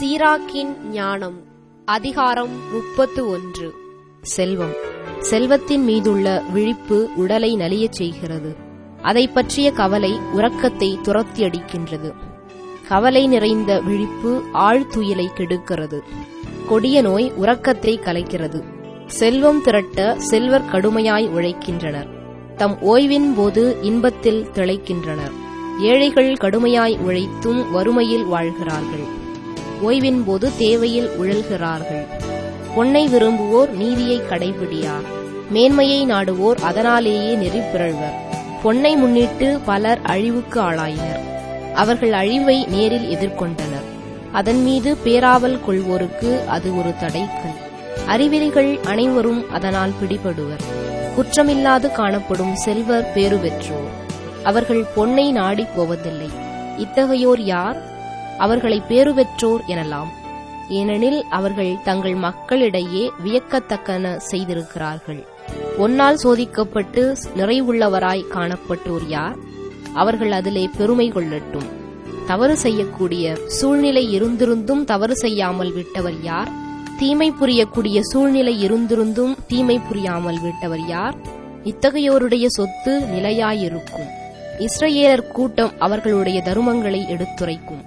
சீராக்கின் ஞானம் அதிகாரம் முப்பத்து ஒன்று செல்வம் செல்வத்தின் மீதுள்ள விழிப்பு உடலை நலியச் செய்கிறது அதை பற்றிய கவலை உறக்கத்தை துரத்தி அடிக்கின்றது கவலை நிறைந்த விழிப்பு ஆழ்துயிலை கெடுக்கிறது கொடிய நோய் உறக்கத்தை கலைக்கிறது செல்வம் திரட்ட செல்வர் கடுமையாய் உழைக்கின்றனர் தம் ஓய்வின் போது இன்பத்தில் திளைக்கின்றனர் ஏழைகள் கடுமையாய் உழைத்தும் வறுமையில் வாழ்கிறார்கள் ஓய்வின் போது தேவையில் உழல்கிறார்கள் பொன்னை விரும்புவோர் நீதியை கடைபிடியார் மேன்மையை நாடுவோர் அதனாலேயே நெறி பிறழ்வர் பொன்னை முன்னிட்டு பலர் அழிவுக்கு ஆளாயினர் அவர்கள் அழிவை நேரில் எதிர்கொண்டனர் அதன் மீது பேராவல் கொள்வோருக்கு அது ஒரு தடைக்கல் அறிவிலிகள் அனைவரும் அதனால் பிடிபடுவர் குற்றமில்லாது காணப்படும் செல்வர் பேறு பெற்றோர் அவர்கள் பொன்னை நாடிப் போவதில்லை இத்தகையோர் யார் அவர்களை பேறு பெற்றோர் எனலாம் ஏனெனில் அவர்கள் தங்கள் மக்களிடையே வியக்கத்தக்கன செய்திருக்கிறார்கள் பொன்னால் சோதிக்கப்பட்டு நிறைவுள்ளவராய் காணப்பட்டோர் யார் அவர்கள் அதிலே பெருமை கொள்ளட்டும் தவறு செய்யக்கூடிய சூழ்நிலை இருந்திருந்தும் தவறு செய்யாமல் விட்டவர் யார் தீமை புரியக்கூடிய சூழ்நிலை இருந்திருந்தும் தீமை புரியாமல் விட்டவர் யார் இத்தகையோருடைய சொத்து நிலையாயிருக்கும் இஸ்ரேலர் கூட்டம் அவர்களுடைய தருமங்களை எடுத்துரைக்கும்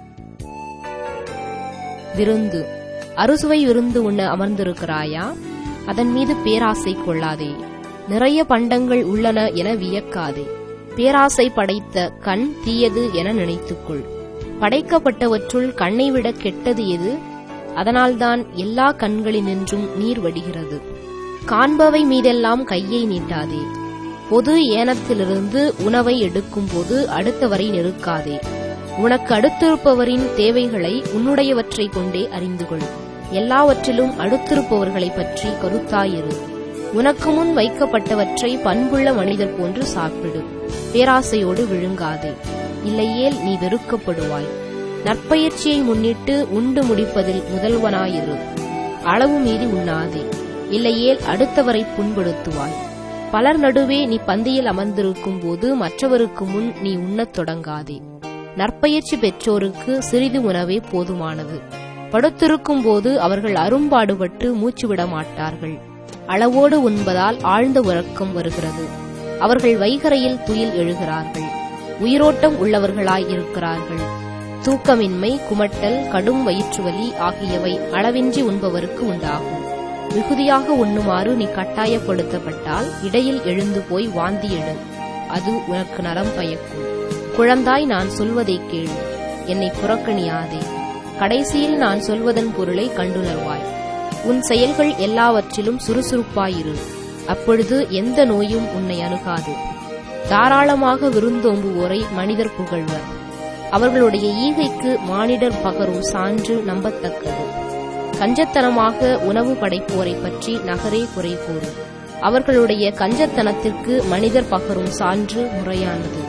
விருந்து அறுசுவை விருந்து உண்ண அமர்ந்திருக்கிறாயா அதன் மீது பேராசை கொள்ளாதே நிறைய பண்டங்கள் உள்ளன என வியக்காதே பேராசை படைத்த கண் தீயது என நினைத்துக்கொள் படைக்கப்பட்டவற்றுள் கண்ணை விட கெட்டது எது அதனால்தான் எல்லா கண்களினின்றும் நீர் வடிகிறது காண்பவை மீதெல்லாம் கையை நீட்டாதே பொது ஏனத்திலிருந்து உணவை எடுக்கும்போது அடுத்தவரை நெருக்காதே உனக்கு அடுத்திருப்பவரின் தேவைகளை உன்னுடையவற்றை கொண்டே அறிந்து கொள் எல்லாவற்றிலும் அடுத்திருப்பவர்களை பற்றி கருத்தாயிரு உனக்கு முன் வைக்கப்பட்டவற்றை பண்புள்ள மனிதர் போன்று சாப்பிடு பேராசையோடு விழுங்காதே இல்லையேல் நீ வெறுக்கப்படுவாய் நற்பயிற்சியை முன்னிட்டு உண்டு முடிப்பதில் முதல்வனாயிரு அளவு மீறி உண்ணாதே இல்லையேல் அடுத்தவரை புண்படுத்துவாய் பலர் நடுவே நீ பந்தியில் அமர்ந்திருக்கும் போது மற்றவருக்கு முன் நீ உண்ணத் தொடங்காதே நற்பயிற்சி பெற்றோருக்கு சிறிது உணவே போதுமானது படுத்திருக்கும் போது அவர்கள் அரும்பாடுபட்டு மூச்சு விட மாட்டார்கள் அளவோடு உண்பதால் ஆழ்ந்த உறக்கம் வருகிறது அவர்கள் வைகரையில் துயில் எழுகிறார்கள் உயிரோட்டம் உள்ளவர்களாய் இருக்கிறார்கள் தூக்கமின்மை குமட்டல் கடும் வயிற்றுவலி ஆகியவை அளவின்றி உண்பவருக்கு உண்டாகும் மிகுதியாக உண்ணுமாறு நீ கட்டாயப்படுத்தப்பட்டால் இடையில் எழுந்து போய் வாந்தி எடு அது உனக்கு நலம் பயக்கும் குழந்தாய் நான் சொல்வதைக் கேளு என்னை புறக்கணியாதே கடைசியில் நான் சொல்வதன் பொருளை கண்டுணர்வாய் உன் செயல்கள் எல்லாவற்றிலும் சுறுசுறுப்பாயிரு அப்பொழுது எந்த நோயும் உன்னை அணுகாது தாராளமாக விருந்தோம்புவோரை மனிதர் புகழ்வர் அவர்களுடைய ஈகைக்கு மானிடர் பகரும் சான்று நம்பத்தக்கது கஞ்சத்தனமாக உணவு படைப்போரை பற்றி நகரே குறை கூறும் அவர்களுடைய கஞ்சத்தனத்திற்கு மனிதர் பகரும் சான்று முறையானது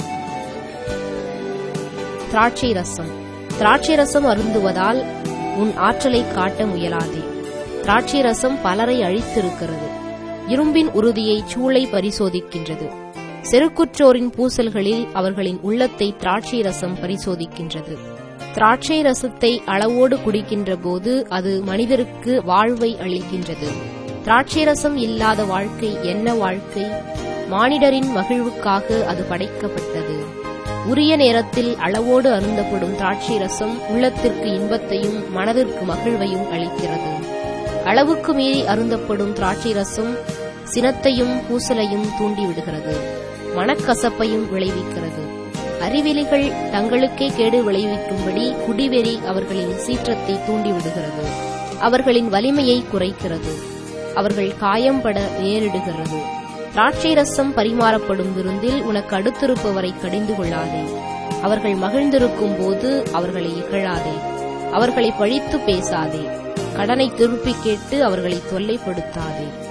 திராட்சை ரசம் திராட்சை ரசம் அருந்துவதால் உன் ஆற்றலை காட்ட முயலாதே திராட்சை ரசம் பலரை அழித்திருக்கிறது இரும்பின் உறுதியை சூளை பரிசோதிக்கின்றது செருக்குற்றோரின் பூசல்களில் அவர்களின் உள்ளத்தை திராட்சை ரசம் பரிசோதிக்கின்றது திராட்சை ரசத்தை அளவோடு குடிக்கின்ற போது அது மனிதருக்கு வாழ்வை அளிக்கின்றது திராட்சை ரசம் இல்லாத வாழ்க்கை என்ன வாழ்க்கை மானிடரின் மகிழ்வுக்காக அது படைக்கப்பட்டது உரிய நேரத்தில் அளவோடு அருந்தப்படும் திராட்சை ரசம் உள்ளத்திற்கு இன்பத்தையும் மனதிற்கு மகிழ்வையும் அளிக்கிறது அளவுக்கு மீறி அருந்தப்படும் திராட்சை ரசம் சினத்தையும் பூசலையும் தூண்டிவிடுகிறது மனக்கசப்பையும் விளைவிக்கிறது அறிவிலிகள் தங்களுக்கே கேடு விளைவிக்கும்படி குடிவெறி அவர்களின் சீற்றத்தை தூண்டிவிடுகிறது அவர்களின் வலிமையை குறைக்கிறது அவர்கள் காயம்பட நேரிடுகிறது திராட்சை ரசம் பரிமாறப்படும் விருந்தில் உனக்கு அடுத்திருப்பவரை கடிந்து கொள்ளாதே அவர்கள் மகிழ்ந்திருக்கும் போது அவர்களை இகழாதே அவர்களை பழித்து பேசாதே கடனை திருப்பி கேட்டு அவர்களை தொல்லைப்படுத்தாதே